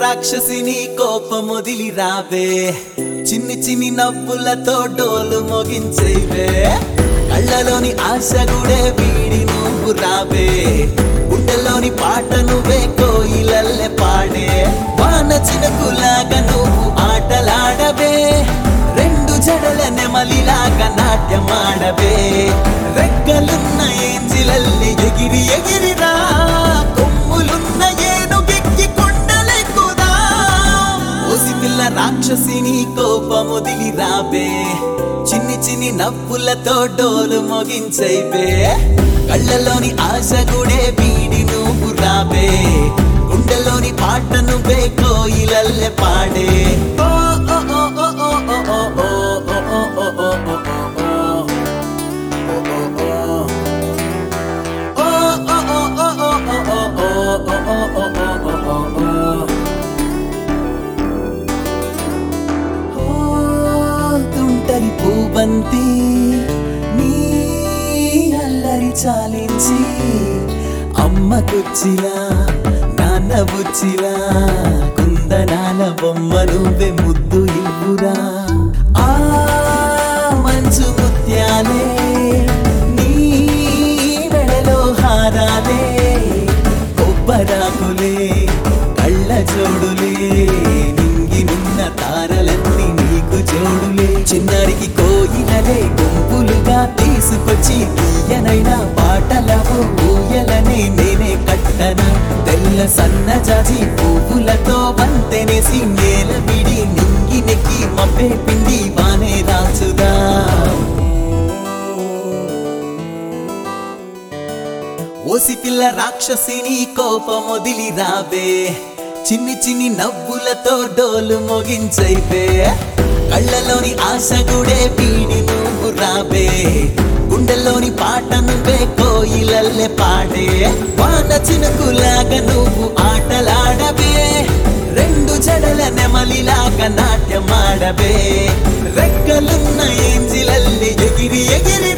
రాక్షసిని కోపమొదిలి రావే చిన్ని చిన్ని నవ్వులతో డోలు మోగించేవే కళ్ళలోని ఆశ గుడే వీడి నువ్వు రావే గుండెలోని పాట నువ్వే కోయిలల్లె పాడే వాన చినుకులాగా నువ్వు ఆటలాడవే రెండు జడల నెమలిలాగా నాట్యమాడవే రెక్కలున్న ఏంజిలల్లి ఎగిరి ఎగిరిరా కొమ్ములున్న ఏనుగెక్కి కొండలెక్కుదా ఓసి పిల్ల రాక్షసిని కోపముదిలి రాబే చిన్ని చిన్ని నవ్వులతో డోలు మోగించైవే కళ్ళలోని ఆశ గుడే వీడి నువ్వు రాబే గుండెలోని పాట నువ్వే కోయిలల్లె పాడే ఓ ఓ ఓ ఓ ఓ ఓ ఓ ఓ ఓ ఓ ఓ ఓ ఓ తుంటరి పూబంతి నీ అల్లరి చాలించి అమ్మకొచ్చిలా నాన్న బుచ్చిలా కుందనాల బొమ్మ నువ్వే ముద్దు ఇవ్వురా ఆ మంచు ముత్యాలే నీ మెడలో హారాలే కొబ్బరాకులే కళ్ళ జోడులే నింగి నిన్న తారలన్నీ నీకు జోడులే చిన్నారికి కోయిలలే గుంపులుగా తీసుకొచ్చి తీయనైనా పాటలవు ఊయలనే నేనే కట్టన తెల్ల సన్నజాజి పువ్వులతో వంతెనేసి నేల విడి నింగి నెక్కి మబ్బే పిండి వానే రాచుదా ఓసి పిల్ల రాక్షసిని కోపమొదిలి రాబే చిన్ని చిన్ని నవ్వులతో డోలు మోగించైతే కళ్ళలోని ఆశ గుడే పీడి నువ్వు రాబే గుండెల్లోని పాట నువ్వే కోయిలల్లె పాడే వాన చినుకులాగా నువ్వు ఆటలాడవే రెండు జడల నెమలిలాగా నాట్యమాడవే రెక్కలున్న ఏంజిలల్లి ఎగిరి ఎగిరి